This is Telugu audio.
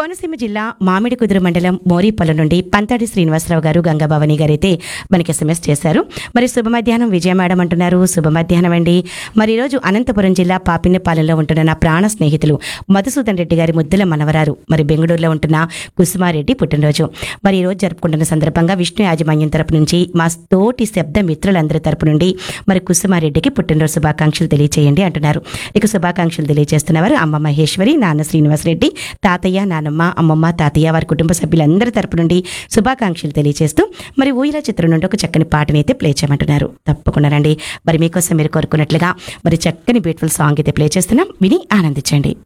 కోనసీమ జిల్లా మామిడి కుదురు మండలం మోరీపల్లి నుండి పంతాడి శ్రీనివాసరావు గారు గంగాభవాని గారు అయితే మనకి ఎస్ఎంఎస్ చేశారు మరి శుభ మధ్యాహ్నం విజయ మేడం అంటున్నారు శుభ మధ్యాహ్నం అండి మరి ఈరోజు అనంతపురం జిల్లా పాపిన్నపాలెంలో ఉంటున్న నా ప్రాణ స్నేహితులు మధుసూదన్ రెడ్డి గారి ముద్దుల మనవరారు మరి బెంగళూరులో ఉంటున్న కుసుమారెడ్డి పుట్టినరోజు మరి ఈ రోజు జరుపుకుంటున్న సందర్భంగా విష్ణు యాజమాన్యం తరపు నుంచి మా తోటి శబ్ద మిత్రులందరి తరపు నుండి మరి కుసుమారెడ్డికి పుట్టినరోజు శుభాకాంక్షలు తెలియచేయండి అంటున్నారు ఇక శుభాకాంక్షలు తెలియజేస్తున్నవారు అమ్మ మహేశ్వరి నాన్న శ్రీనివాసరెడ్డి తాతయ్య నానమ్మ అమ్మమ్మ తాతయ్య వారి కుటుంబ సభ్యులందరి తరపు నుండి శుభాకాంక్షలు తెలియజేస్తూ మరి ఊయల చిత్రం నుండి ఒక చక్కని పాటని అయితే ప్లే చేయమంటున్నారు తప్పకుండా రండి మరి మీకోసం మీరు కోరుకున్నట్లుగా మరి చక్కని బ్యూటిఫుల్ సాంగ్ అయితే ప్లే చేస్తున్నాం విని ఆనందించండి